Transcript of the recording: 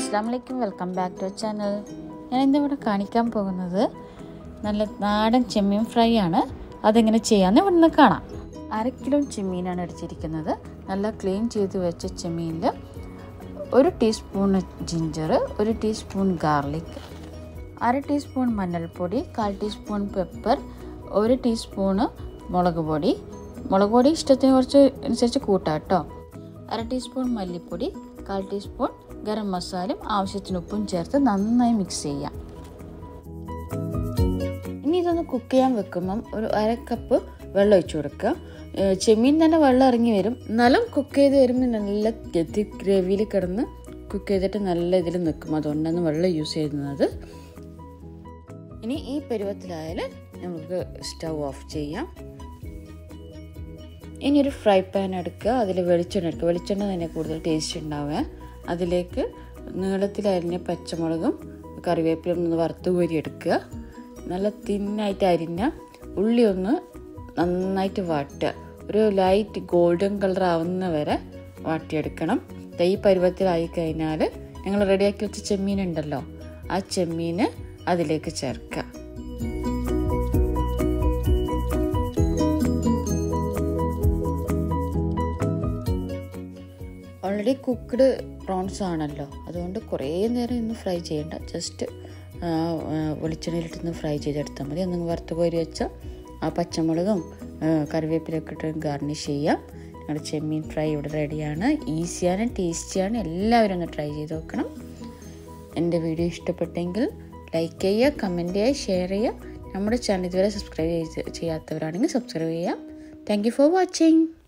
അസ്സാം വലൈക്കും welcome back to channel ഞാൻ ഇന്നിവിടെ കാണിക്കാൻ പോകുന്നത് നല്ല നാടൻ ചെമ്മീൻ ഫ്രൈ ആണ് അതെങ്ങനെ ചെയ്യാമെന്ന് ഇവിടുന്ന് കാണാം അര കിലോ ചെമ്മീനാണ് അടിച്ചിരിക്കുന്നത് നല്ല ക്ലീൻ ചെയ്ത് വെച്ച ചെമ്മീനിൽ ഒരു ടീസ്പൂൺ ജിഞ്ചർ ഒരു ടീസ്പൂൺ ഗാർലിക് അര ടീസ്പൂൺ മഞ്ഞൾപ്പൊടി കാൽ ടീസ്പൂൺ പെപ്പർ ഒരു ടീസ്പൂണ് മുളക് പൊടി മുളക് പൊടി ഇഷ്ടത്തിന് കുറച്ച് അനുസരിച്ച് കൂട്ടാം കേട്ടോ അര ടീസ്പൂൺ മല്ലിപ്പൊടി കാൽ ടീസ്പൂൺ ഗരം മസാലയും ആവശ്യത്തിന് ഉപ്പും ചേർത്ത് നന്നായി മിക്സ് ചെയ്യാം ഇനി ഇതൊന്ന് കുക്ക് ചെയ്യാൻ വെക്കുമ്പം ഒരു അര കപ്പ് വെള്ളം ഒഴിച്ചു കൊടുക്കുക ഏഹ് ചെമ്മീൻ തന്നെ വെള്ളം ഇറങ്ങി വരും എന്നാലും കുക്ക് ചെയ്ത് വരുമ്പോൾ നല്ല ഗതി ഗ്രേവിയിൽ കിടന്ന് കുക്ക് ചെയ്തിട്ട് നല്ല ഇതിൽ നിൽക്കും അതുകൊണ്ടാണ് വെള്ളം യൂസ് ചെയ്യുന്നത് ഇനി ഈ പരുവത്തിലായാൽ നമുക്ക് സ്റ്റൗ ഓഫ് ചെയ്യാം ഇനി ഒരു ഫ്രൈ പാൻ എടുക്കുക അതിൽ വെളിച്ചെണ്ണ എടുക്കുക വെളിച്ചെണ്ണ തന്നെ കൂടുതൽ ടേസ്റ്റ് ഉണ്ടാവുക അതിലേക്ക് നീളത്തിൽ അരിഞ്ഞ പച്ചമുളകും കറിവേപ്പിലും ഒന്ന് വറുത്ത് കോരി എടുക്കുക നല്ല തിന്നായിട്ട് അരിഞ്ഞ ഉള്ളി ഒന്ന് നന്നായിട്ട് വാട്ടുക ഒരു ലൈറ്റ് ഗോൾഡൻ കളർ ആവുന്ന വരെ വാട്ടിയെടുക്കണം ഈ പരുവത്തിലായി കഴിഞ്ഞാൽ ഞങ്ങൾ റെഡിയാക്കി വെച്ച ചെമ്മീൻ ഉണ്ടല്ലോ ആ ചെമ്മീൻ അതിലേക്ക് ചേർക്കുക ഓൾറെഡി കുക്ക്ഡ് പ്രോൺസ് ആണല്ലോ അതുകൊണ്ട് കുറേ നേരം ഇന്ന് ഫ്രൈ ചെയ്യേണ്ട ജസ്റ്റ് വെളിച്ചെണ്ണയിലിട്ടൊന്ന് ഫ്രൈ ചെയ്തെടുത്താൽ മതി ഒന്ന് വറുത്ത് കോരി വെച്ച ആ പച്ചമുളകും കറിവേപ്പിലൊക്കെ ഇട്ട് ഗാർണിഷ് ചെയ്യാം ഞങ്ങളുടെ ചെമ്മീൻ ഫ്രൈ ഇവിടെ റെഡിയാണ് ഈസിയാണ് ടേസ്റ്റിയാണ് എല്ലാവരും ഒന്ന് ട്രൈ ചെയ്ത് നോക്കണം എൻ്റെ വീഡിയോ ഇഷ്ടപ്പെട്ടെങ്കിൽ ലൈക്ക് ചെയ്യുക കമൻറ്റ് ചെയ്യുക ഷെയർ ചെയ്യുക നമ്മുടെ ചാനൽ ഇതുവരെ സബ്സ്ക്രൈബ് ചെയ്യാത്തവരാണെങ്കിൽ സബ്സ്ക്രൈബ് ചെയ്യുക താങ്ക് യു ഫോർ വാച്ചിങ്